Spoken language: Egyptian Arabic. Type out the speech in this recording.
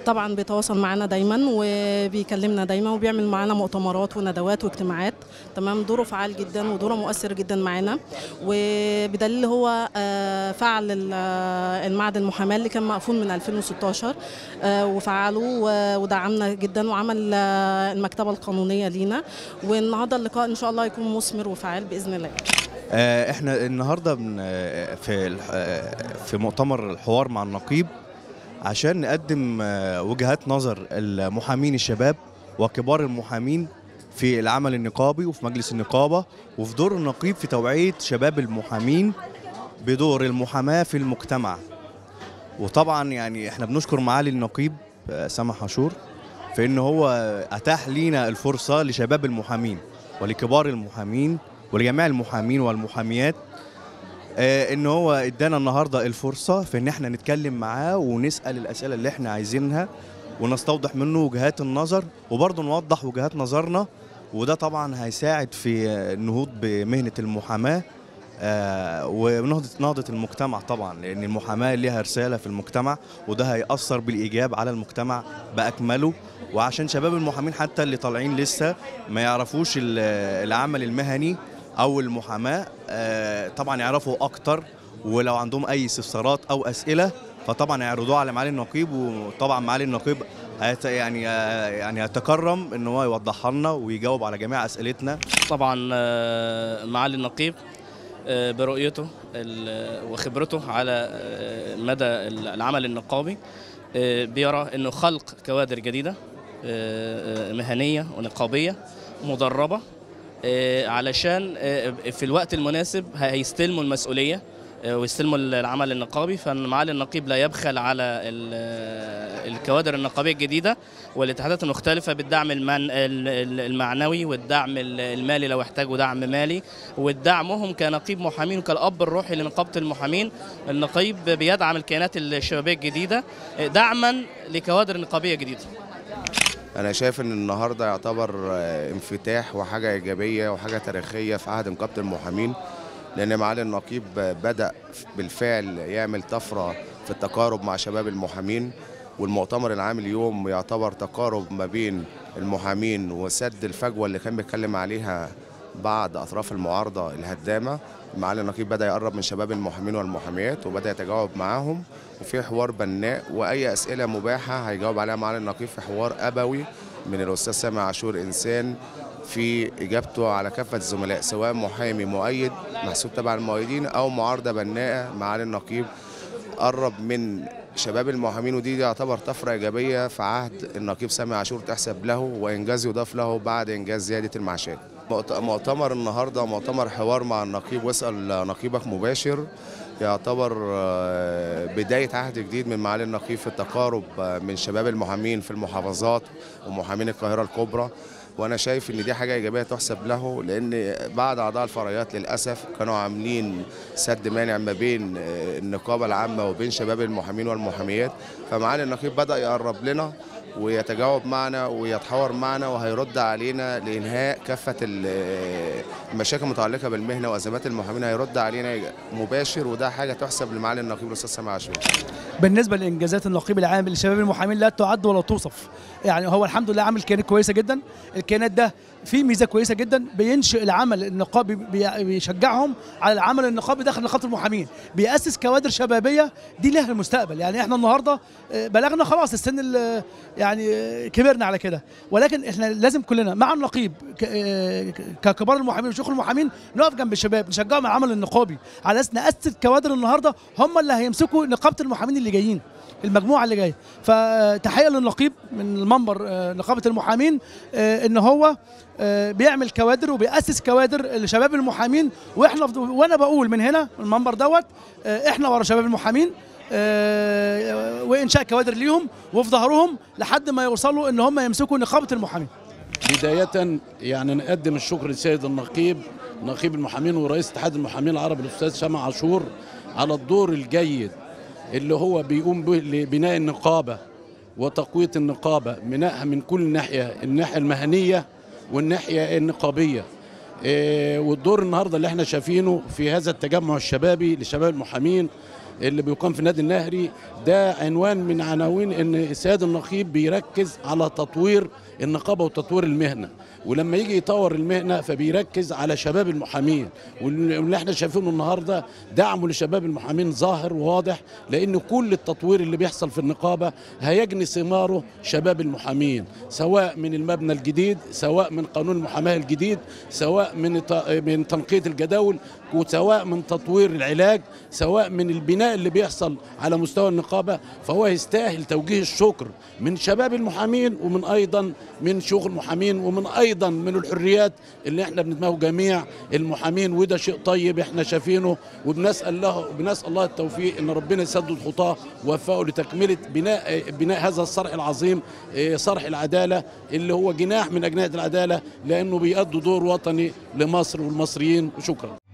طبعا بيتواصل معنا دايما وبيكلمنا دايما وبيعمل معانا مؤتمرات وندوات واجتماعات تمام دوره فعال جدا ودوره مؤثر جدا معانا وبدليل هو آه، فعل ال- آه، المعهد المحاماه اللي كان مقفول من 2016 آه، وفعله و- ودعمنا جدا وعمل آه، المكتبه القانونيه لينا والنهارده اللقاء ان شاء الله يكون مثمر وفعال باذن الله آه، احنا النهارده بن- آه، في الح- آه، في مؤتمر الحوار مع النقيب عشان نقدم آه، وجهات نظر المحامين الشباب وكبار المحامين في العمل النقابي وفي مجلس النقابه وفي دور النقيب في توعيه شباب المحامين بدور المحاماه في المجتمع وطبعا يعني احنا بنشكر معالي النقيب آه، سامح عاشور في ان هو اتاح لينا الفرصه لشباب المحامين ولكبار المحامين ولجميع المحامين والمحاميات آه، ان هو ادانا النهارده الفرصه في ان احنا نتكلم معاه ونسال الاسئله اللي احنا عايزينها ونستوضح منه وجهات النظر وبرضه نوضح وجهات نظرنا وده طبعا هيساعد في آه، النهوض بمهنه المحاماه آه، ونهضة نهضة المجتمع طبعا لأن المحاماة ليها رسالة في المجتمع وده هيأثر بالإيجاب على المجتمع بأكمله وعشان شباب المحامين حتى اللي طالعين لسه ما يعرفوش ال- العمل المهني أو المحاماة آه، طبعا يعرفوا أكتر ولو عندهم أي استفسارات أو أسئلة فطبعا يعرضوها على معالي النقيب وطبعا معالي النقيب هيت يعني آه، يعني هيتكرم ان هو يوضحها لنا ويجاوب على جميع اسئلتنا طبعا آه، معالي النقيب آه، برؤيته ال- وخبرته على آه، مدى العمل النقابي آه، بيرى انه خلق كوادر جديده آه، آه، مهنيه ونقابيه مدربه آه، علشان آه، في الوقت المناسب هيستلموا المسؤوليه آه، ويستلموا العمل النقابي فمعالي النقيب لا يبخل على ال- الكوادر النقابيه الجديده والاتحادات المختلفه بالدعم المن... ال- ال- المعنوي والدعم ال- المالي لو احتاجوا دعم مالي والدعمهم كنقيب محامين وكالاب الروحي لنقابه المحامين النقيب بيدعم الكيانات الشبابيه الجديده دعما لكوادر نقابيه جديده انا شايف ان النهارده يعتبر آه، انفتاح وحاجه ايجابيه وحاجه تاريخيه في عهد نقابه المحامين لان معالي النقيب آه، بدا بالفعل يعمل طفره في التقارب مع شباب المحامين والمؤتمر العام اليوم يعتبر تقارب ما بين المحامين وسد الفجوه اللي كان بيتكلم عليها بعض اطراف المعارضه الهدامه معالي النقيب بدا يقرب من شباب المحامين والمحاميات وبدا يتجاوب معاهم وفي حوار بناء واي اسئله مباحه هيجاوب عليها معالي النقيب في حوار ابوي من الاستاذ سامع عاشور انسان في اجابته على كافه الزملاء سواء محامي مؤيد محسوب تبع المؤيدين او معارضه بناءه معالي النقيب قرب من شباب المحامين ودي يعتبر طفره ايجابيه في عهد النقيب سامي عاشور تحسب له وانجاز يضاف له بعد انجاز زياده المعاشات. مؤت- مؤتمر النهارده مؤتمر حوار مع النقيب واسال نقيبك مباشر يعتبر آه، بدايه عهد جديد من معالي النقيب في التقارب آه، من شباب المحامين في المحافظات ومحامين القاهره الكبرى وانا شايف ان دي حاجه ايجابيه تحسب له لان بعض اعضاء الفرعيات للاسف كانوا عاملين سد مانع ما بين آه، النقابه العامه وبين شباب المحامين والمحاميات فمعالي النقيب بدا يقرب لنا ويتجاوب معنا ويتحاور معنا وهيرد علينا لانهاء كافه ال- المشاكل المتعلقه بالمهنه وازمات المحامين هيرد علينا مباشر وده حاجه تحسب لمعالي النقيب الاستاذ سامع عاشور بالنسبه لانجازات النقيب العام لشباب المحامين لا تعد ولا توصف يعني هو الحمد لله عامل كيانات كويسه جدا الكيانات ده فيه ميزه كويسه جدا بينشئ العمل النقابي بي- بيشجعهم على العمل النقابي داخل نقابه المحامين بيأسس كوادر شبابيه دي لها المستقبل يعني احنا النهارده آه، بلغنا خلاص السن ال- يعني آه، كبرنا على كده ولكن احنا لازم كلنا مع النقيب ك- آه، ككبار المحامين وشيوخ المحامين نقف جنب الشباب نشجعهم على العمل النقابي على اساس نأسس كوادر النهارده هم اللي هيمسكوا نقابه المحامين اللي جايين المجموعه اللي جايه فتحيه للنقيب من المنبر آه، نقابه المحامين آه، ان هو آه، بيعمل كوادر وبيأسس كوادر لشباب المحامين واحنا وانا بقول من هنا من المنبر دوت آه، احنا ورا شباب المحامين آه، وانشاء كوادر ليهم وفي ظهرهم لحد ما يوصلوا ان هم يمسكوا نقابه المحامين بداية يعني نقدم الشكر للسيد النقيب نقيب المحامين ورئيس اتحاد المحامين العرب الأستاذ سامع عاشور على الدور الجيد اللي هو بيقوم به لبناء النقابة وتقوية النقابة بنائها من كل ناحية الناحية المهنية والناحية النقابية إيه، والدور النهاردة اللي احنا شايفينه في هذا التجمع الشبابي لشباب المحامين اللي بيقام في النادي النهري ده عنوان من عناوين ان السيد النقيب بيركز على تطوير النقابه وتطوير المهنه ولما يجي يطور المهنه فبيركز على شباب المحامين واللي احنا شايفينه النهارده دعمه لشباب المحامين ظاهر وواضح لان كل التطوير اللي بيحصل في النقابه هيجني ثماره شباب المحامين سواء من المبنى الجديد سواء من قانون المحاماه الجديد سواء من ت- من تنقيه الجداول وسواء من تطوير العلاج سواء من البناء اللي بيحصل على مستوى النقابه فهو يستاهل توجيه الشكر من شباب المحامين ومن ايضا من شيوخ المحامين ومن ايضا من الحريات اللي احنا بنتماه جميع المحامين وده شيء طيب احنا شايفينه وبنسال الله بنسال الله التوفيق ان ربنا يسدد خطاه ووفقه لتكمله بناء بناء هذا الصرح العظيم اه، صرح العداله اللي هو جناح من اجنحه العداله لانه بيأدوا دور وطني لمصر والمصريين وشكرا